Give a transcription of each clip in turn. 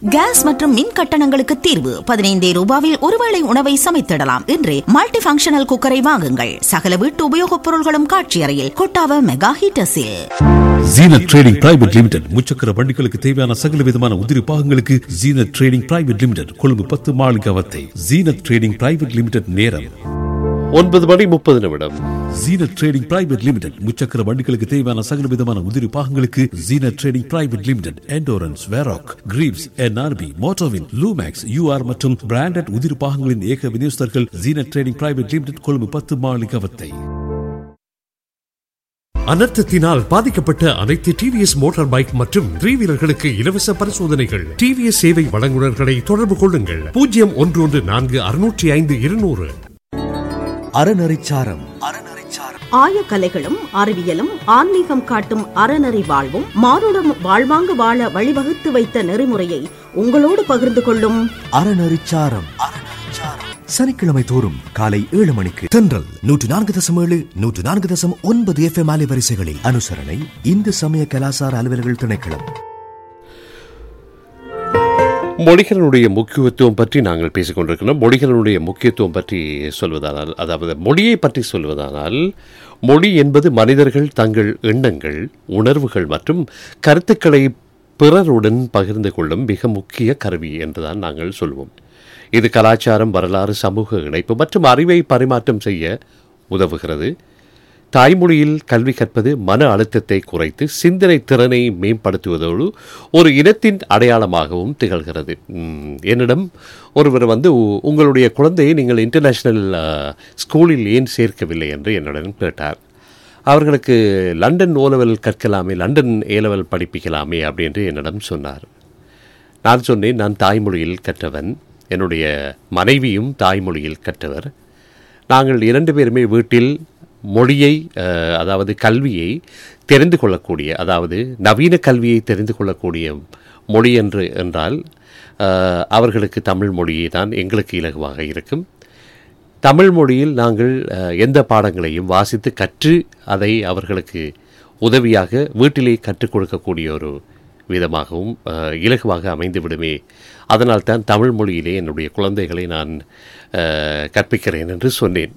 Case மற்றும் மின் கட்டணங்களுக்கு தீர்வு பதினைந்தே ரூபாவில் ஒருவேளை உணவை சமைத்திடலாம் இன்றே மல்டி ஃபங்க்ஷனல் குக்கரை வாங்குங்கள் சகல வீட்டு உபயோகப் பொருள்களும் காட்சி அறையில் கொட்டாவ மெகா ஹீட்டர்ஸில் ஜீனத் ட்ரேடிங் பிரைவேட் லிமிடெட் முச்சக்கர வண்டிகளுக்கு தேவையான சகல விதமான உதிரி பாகங்களுக்கு Zeenath trading private limited Colombo பத்து Maligawatta Zeenath trading private limited நேரம் ஒன்பது மணி முப்பது நிமிடம் ஜீனத் ட்ரேடிங் பிரைவேட் லிமிடெட் முச்சக்கர வண்டிகளுக்கு தேவையான சகல விதமான உதிரி பாகங்களுக்கு Zeenath trading private limited Endurance Varroc Greaves NRB மோட்டோவின் லூமேக்ஸ் யூஆர் மற்றும் பிராண்டட் உதிரி பாகங்களின் ஏக விநியோகஸ்தர்கள் Zeenath trading private limited Colombo பத்து மாளிகாவத்தை அனர்த்தத்தினால் பாதிக்கப்பட்ட அனைத்து டிவிஎஸ் மோட்டார் பைக் மற்றும் த்ரீ வீலர்களுக்கு இலவச பரிசோதனைகள் டிவிஎஸ் சேவை வழங்குநர்களை தொடர்பு கொள்ளுங்கள் பூஜ்ஜியம் ஒன்று ஒன்று நான்கு அறுநூற்றி ஐந்து இருநூறு அறநறிச்சாரம் ஆயக்கலைகளும் அறிவியலும் ஆன்மீகம் காட்டும் அறநெறி வாழ்வும் மானுடம் வாழ்வாங்கு வாழ வழிவகுத்து வைத்த நெறிமுறையை உங்களோடு பகிர்ந்து கொள்ளும் அறநறிச்சாரம் சனிக்கிழமை தோறும் காலை ஏழு மணிக்கு தென்றல் நூற்று நான்கு தசம் ஏழு நூற்று நான்கு தசம் ஒன்பது எஃப்எம் அலைவரிசைகளில் அனுசரணை இந்து சமய கலாசார அலுவலர்கள் திணைக்களம் மொழிகளினுடைய முக்கியத்துவம் பற்றி நாங்கள் பேசிக் கொண்டிருக்கிறோம் மொழிகளினுடைய முக்கியத்துவம் பற்றி சொல்வதானால் அதாவது மொழியை பற்றி சொல்வதானால் மொழி என்பது மனிதர்கள் தங்கள் எண்ணங்கள் உணர்வுகள் மற்றும் கருத்துக்களை பிறருடன் பகிர்ந்து கொள்ளும் மிக முக்கிய கருவி என்றுதான் நாங்கள் சொல்வோம் இது கலாச்சாரம் வரலாறு சமூக இணைப்பு மற்றும் அறிவை பரிமாற்றம் செய்ய உதவுகிறது தாய்மொழியில் கல்வி கற்பது மன அழுத்தத்தை குறைத்து சிந்தனை திறனை மேம்படுத்துவதோடு ஒரு இனத்தின் அடையாளமாகவும் திகழ்கிறது உம், என்னிடம் ஒருவர் வந்து "உ- உங்களுடைய குழந்தையை நீங்கள் இன்டர்நேஷ்னல் ஸ்கூலில் ஏன் சேர்க்கவில்லை என்று என்னிடம் கேட்டார் அவர்களுக்கு லண்டன் ஓலெவல் கற்கலாமே லண்டன் ஏலெவல் படிப்பிக்கலாமே அப்படின்று என்னிடம் சொன்னார் நான் சொன்னேன் நான் தாய்மொழியில் கற்றவன் என்னுடைய மனைவியும் தாய்மொழியில் கற்றவர் நாங்கள் இரண்டு பேருமே வீட்டில் மொழியை அஹ், அதாவது கல்வியை தெரிந்து கொள்ளக்கூடிய அதாவது நவீன கல்வியை தெரிந்து கொள்ளக்கூடிய மொழி என்று என்றால் அஹ், அவர்களுக்கு தமிழ் மொழியே தான் எங்களுக்கு இலகுவாக இருக்கும் தமிழ் மொழியில் நாங்கள் அஹ், எந்த பாடங்களையும் வாசித்து கற்று அதை அவர்களுக்கு உதவியாக வீட்டிலே கற்றுக் கொடுக்கக்கூடிய ஒரு விதமாகவும் அஹ், இலகுவாக அமைந்து விடுமே அதனால் தான் தமிழ் மொழியிலே என்னுடைய குழந்தைகளை நான் அஹ், கற்பிக்கிறேன் என்று சொன்னேன்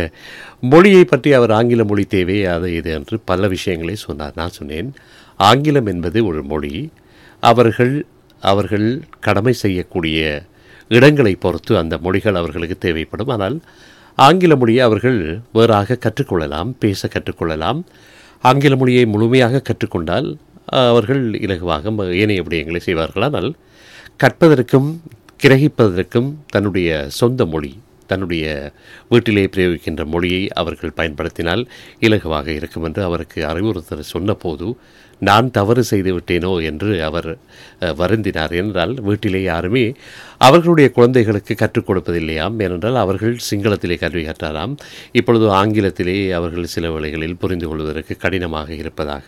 மொழியை பற்றி அவர் ஆங்கில மொழி தேவை அது இது என்று பல விஷயங்களை சொன்னார் நான் சொன்னேன் ஆங்கிலம் என்பது ஒரு மொழி அவர்கள் அவர்கள் கடமை செய்யக்கூடிய இடங்களை பொறுத்து அந்த மொழிகள் அவர்களுக்கு தேவைப்படும் ஆனால் ஆங்கில மொழியை அவர்கள் வேறாக கற்றுக்கொள்ளலாம் பேச கற்றுக்கொள்ளலாம் ஆங்கில மொழியை முழுமையாக கற்றுக்கொண்டால் அஹ், அவர்கள் இலகுவாக ம- ஏனைய விடயங்களை செய்வார்கள் ஆனால் கற்பதற்கும் கிரகிப்பதற்கும் தன்னுடைய சொந்த மொழி தன்னுடைய வீட்டிலே பிரயோகிக்கின்ற மொழியை அவர்கள் பயன்படுத்தினால் இலகுவாக இருக்கும் என்று அவருக்கு அறிவுறுத்தல் சொன்னபோது நான் தவறு செய்து விட்டேனோ என்று அவர் அஹ், வருந்தினார் என்றால் வீட்டிலே யாருமே அவர்களுடைய குழந்தைகளுக்கு கற்றுக் கொடுப்பதில்லையாம் ஏனென்றால் அவர்கள் சிங்களத்திலே கல்வி கற்றாராம் இப்பொழுது ஆங்கிலத்திலே அவர்கள் சில வேளைகளில் புரிந்து கொள்வதற்கு கடினமாக இருப்பதாக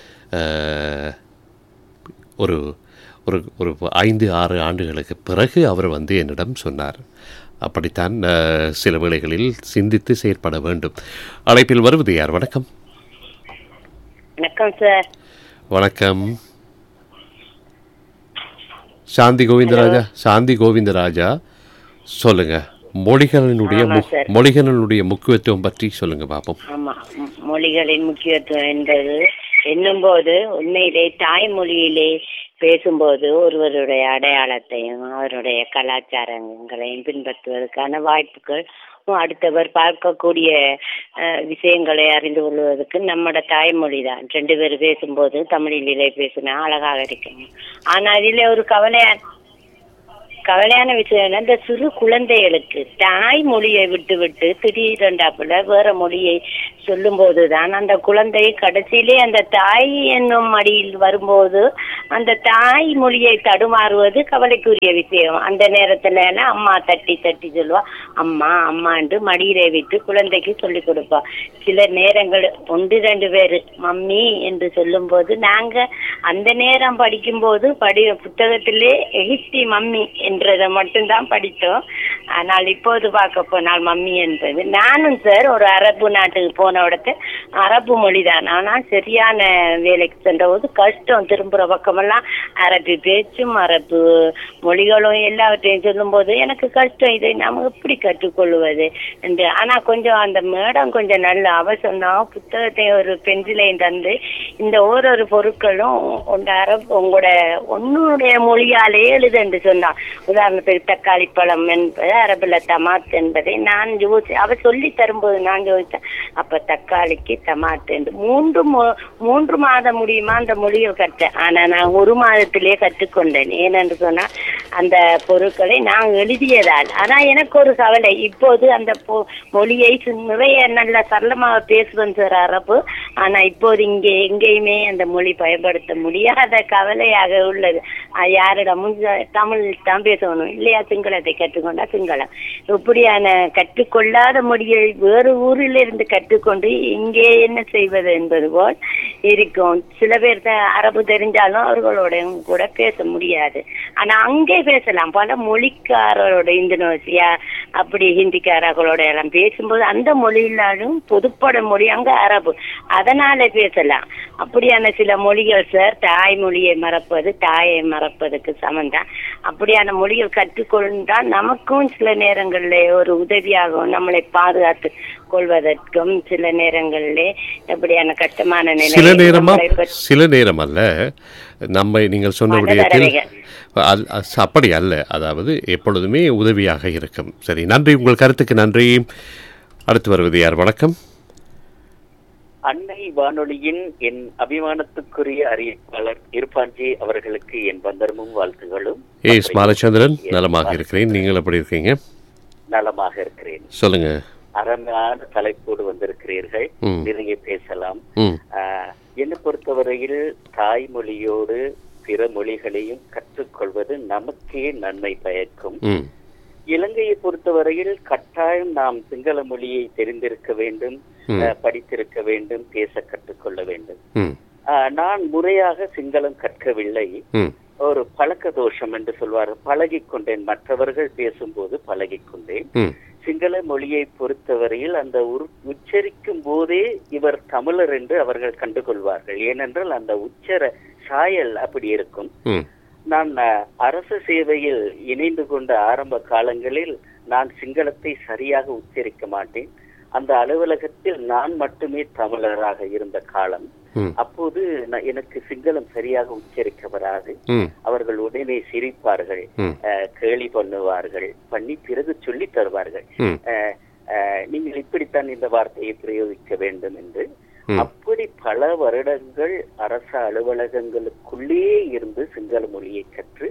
அஹ், ஒரு ஒரு ஒரு ஐந்து ஆறு ஆண்டுகளுக்கு பிறகு அவர் வந்து என்னிடம் சொன்னார் அப்படித்தான் அஹ், சில வேளைகளில் சிந்தித்து செயற்பட வேண்டும் அழைப்பில் வருவது யார் வணக்கம் வணக்கம் சார் வணக்கம் சாந்தி கோவிந்தராஜா சாந்தி கோவிந்தராஜா சொல்லுங்க மொழிகளினுடைய ஆமா, மு- சார். மொழிகளினுடைய முக்கியத்துவம் பற்றி சொல்லுங்க பாப்போம் ஆமா ம், மொழிகளின் முக்கியத்துவம் என்பது எண்ணும்போது உண்மையிலே தாய்மொழியிலே பேசும்போது ஒருவருடைய அடையாளத்தையும் அவருடைய கலாச்சாரங்களையும் பின்பற்றுவதற்கான வாய்ப்புகள் அடுத்தவர் பார்க்கக்கூடிய அஹ், விஷயங்களை அறிந்து கொள்வதற்கு நம்மட தாய்மொழி தான் ரெண்டு பேர் பேசும்போது தமிழிலே பேசினா அழகாக இருக்கும் ஆனா அதிலே ஒரு கவலையா கவலையான விஷயம் என்ன, இந்த சிறு குழந்தைகளுக்கு தாய்மொழியை விட்டு விட்டு திடீரென்றாப்புல வேற மொழியை சொல்லும்போது தான் அந்த குழந்தை கடைசியிலே அந்த தாய் என்னும் மடியில் வரும்போது அந்த தாய் மொழியை தடுமாறுவது கவலைக்குரிய விஷயம் அந்த நேரத்துல எல்லாம் அம்மா தட்டி தட்டி சொல்லுவா அம்மா அம்மா என்று மடியிலே விட்டு குழந்தைக்கு சொல்லி கொடுப்பா சில நேரங்கள் ஒன்று ரெண்டு பேரு மம்மி என்று சொல்லும்போது நாங்க அந்த நேரம் படிக்கும்போது படி புத்தகத்திலே எகிப்தி மம்மி என்றதை மட்டும்தான் படித்தோம் ஆனால் இப்போது பார்க்க போனால் மம்மி என்பது நானும் சார் ஒரு அரபு நாட்டுக்கு போன போன இடத்து அரபு மொழி தான் ஆனால் சரியான வேலைக்கு சென்ற போது கஷ்டம் திரும்புற பக்கமெல்லாம் அரபு பேச்சும் அரபு மொழிகளும் எல்லாவற்றையும் சொல்லும்போது எனக்கு கஷ்டம் இதை நாம எப்படி கற்றுக்கொள்வது என்று ஆனா கொஞ்சம் அந்த மேடம் கொஞ்சம் நல்ல அவ சொன்னா புத்தகத்தை ஒரு பென்சிலையும் தந்து இந்த ஓரொரு பொருட்களும் உங்க அரபு உங்களோட உன்னுடைய மொழியாலே எழுது என்று சொன்னான் உதாரணத்துக்கு தக்காளி பழம் என்பது அரபுல தமாத் என்பதை நான் யோசி அவ சொல்லி தரும்போது நான் யோசித்தேன் அப்ப தக்காளிக்கு தமாத் என்று மூன்று மொ- மூன்று மாதம் முடியுமா அந்த மொழிகள் கற்றேன் ஆனா நான் ஒரு மாதத்திலேயே கற்றுக்கொண்டேன் ஏனென்று சொன்னா அந்த பொருட்களை நான் எழுதியதால் ஆனா எனக்கு ஒரு கவலை இப்போது அந்த பொ- மொழியை சு- நிறைய நல்ல சரளமாக பேசுவேன் சார் அரபு ஆனா இப்போது இங்கே எங்கேயுமே அந்த மொழி பயன்படுத்த முடியாத கவலையாக உள்ளது அஹ் யாரிடமும் ச- தமிழ் தான் பேசணும் இல்லையா சிங்களத்தை கற்றுக்கொண்டா சிங்களம் இப்படியான கற்றுக்கொள்ளாத மொழியை வேறு ஊரில் இருந்து கற்றுக்கொண்டு இங்கே என்ன செய்வது என்பது போல் இருக்கும் சில பேர் தான் அரபு தெரிஞ்சாலும் அவர்களோட கூட பேச முடியாது ஆனா அங்கே பேசலாம் பல மொழிக்காரரோட இந்தோனேசியா அப்படி ஹிந்திக்காரர்களோட எல்லாம் பேசும்போது அந்த மொழியிலாலும் பொதுப்பட மொழி அங்க அரபு அதனால பேசலாம் அப்படியான சில மொழிகள் சார் தாய்மொழியை மறப்பது தாயை மறப்பதுக்கு சமந்தான் அப்படியான மொழிகள் கற்றுக்கொண்டால் நமக்கும் சில நேரங்களிலே ஒரு உதவியாகும் நம்மளை பாதுகாத்து கொள்வதற்கும் சில நேரங்களிலே எப்படியான கஷ்டமான நிலை சில நேரமா நம்மளை பற்றி- சில நேரம் அல்ல நம்ம நீங்கள் சொன்ன பல விடயத்தில் தடவைகள். அல்- அஸ்- அப்படி அல்ல அதாவது எப்பொழுதுமே உதவியாக இருக்கும் சரி நன்றி உங்கள் கருத்துக்கு நன்றி அடுத்து வருவது யார் வணக்கம் அன்னை வானொலியின் என் அபிமானத்துக்குரிய அறிவிப்பாளர் இருப்பான்ஜி அவர்களுக்கு என் வந்தனமும் வாழ்த்துகளும் ஏஸ் பாலச்சந்திரன் நலமாக இருக்கிறேன் நீங்கள் எப்படி இருக்கீங்க நலமாக இருக்கிறேன் சொல்லுங்க அருமையான தலைப்போடு வந்திருக்கிறீர்கள் ம். நிறைய பேசலாம் ம் ஆஹ், என்னை பொறுத்தவரையில் தாய்மொழியோடு பிற மொழிகளையும் கற்றுக்கொள்வது நமக்கே நன்மை பயக்கும் ம் இலங்கையை பொறுத்தவரையில் கட்டாயம் நாம் சிங்கள மொழியை தெரிந்திருக்க வேண்டும் ம். ஆஹ், படித்திருக்க வேண்டும் பேச கற்றுக்கொள்ள வேண்டும் ம் ஆஹ், நான் முறையாக சிங்களம் கற்கவில்லை ம் ஒரு பழக்க தோஷம் என்று சொல்வார்கள் பழகிக் கொண்டேன் மற்றவர்கள் பேசும்போது பழகிக் கொண்டேன் ம் சிங்கள மொழியை பொறுத்தவரையில் அந்த உரு- உச்சரிக்கும் போதே இவர் தமிழர் என்று அவர்கள் கண்டுகொள்வார்கள் ஏனென்றால் அந்த உச்சர சாயல் அப்படி இருக்கும் ம் நான் அஹ், அரசு சேவையில் இணைந்து கொண்ட ஆரம்ப காலங்களில் நான் சிங்களத்தை சரியாக உச்சரிக்க மாட்டேன் அந்த அலுவலகத்தில் நான் மட்டுமே தமிழராக இருந்த காலம் ம் அப்போது நான் எனக்கு சிங்களம் சரியாக உச்சரிக்க வராது ம் அவர்கள் உடனே சிரிப்பார்கள் ம். அஹ், கேலி பண்ணுவார்கள் பண்ணி பிறகு சொல்லி தருவார்கள் ம் அஹ், அஹ், நீங்கள் இப்படித்தான் இந்த வார்த்தையை பிரயோகிக்க வேண்டும் என்று ம். அப்படி பல வருடங்கள் அரச அலுவலகங்களுக்குள்ளே இருந்து சிங்கள மொழியை கற்று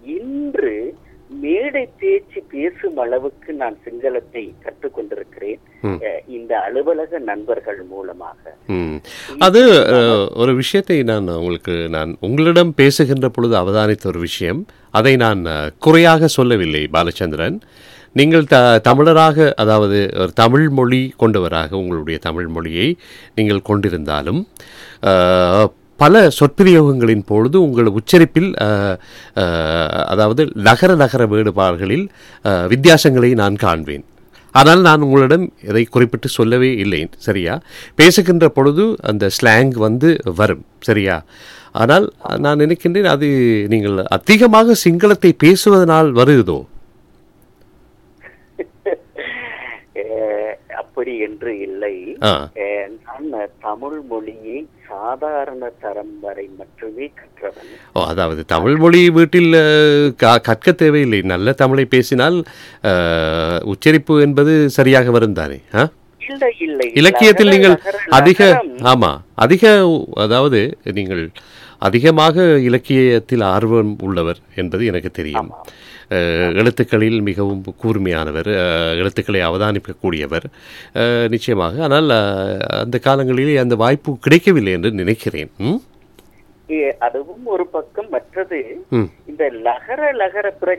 இன்று மேடை பேச்சு பேசும் அளவுக்கு நான் சிங்களத்தை கற்றுக்கொண்டிருக்கிறேன் ம். அஹ், இந்த அலுவலக நண்பர்கள் மூலமாக ம். அது அஹ், ஒரு விஷயத்தை நான் உங்களுக்கு நான் உங்களிடம் பேசுகின்ற பொழுது அவதானித்த ஒரு விஷயம் அதை நான் அஹ், குறையாக சொல்லவில்லை பாலச்சந்திரன் நீங்கள் த தமிழராக அதாவது ஒரு தமிழ் மொழி கொண்டவராக உங்களுடைய தமிழ் மொழியை நீங்கள் கொண்டிருந்தாலும் அஹ், பல சொற்பிரயோகங்களின் பொழுது உங்கள் உச்சரிப்பில் அஹ், அஹ், அதாவது நகர நகர வேறுபாடுகளில் அஹ், வித்தியாசங்களை நான் காண்பேன் ஆனால் நான் உங்களிடம் இதை குறிப்பிட்டு சொல்லவே இல்லை சரியா பேசுகின்ற பொழுது அந்த ஸ்லாங் வந்து வரும் சரியா ஆனால் நான் நினைக்கின்றேன் அது நீங்கள் அதிகமாக சிங்களத்தை பேசுவதனால் வருதோ அஹ், அப்படி என்று இல்லை ஆ அஹ், நான் தமிழ் மொழியை சாதாரண தரம் வரை மட்டுமே கற்றவன் ஓ அதாவது தமிழ் மொழி வீட்டில் அஹ், க- கற்க தேவையில்லை நல்ல தமிழை பேசினால் அஹ், உச்சரிப்பு என்பது சரியாக வரும் தானே ஆ இல்லை இல்லை இலக்கியத்தில் நகர, நீங்கள் நகர, அதிக நகரம். ஆமா அதிக அதாவது நீங்கள் அதிகமாக இலக்கியத்தில் ஆர்வம் உள்ளவர் என்பது எனக்கு தெரியும் அஹ், எழுத்துக்களில் மிகவும் கூர்மையானவர் அஹ், எழுத்துக்களை அவதானிக்கக்கூடியவர் அஹ், நிச்சயமாக ஆனால் அஹ், அந்த காலங்களிலே அந்த வாய்ப்பு கிடைக்கவில்லை என்று நினைக்கிறேன் ம்? ஏ, அதுவும் ஒரு பக்கம் மற்றது ம் இந்த லகர லகர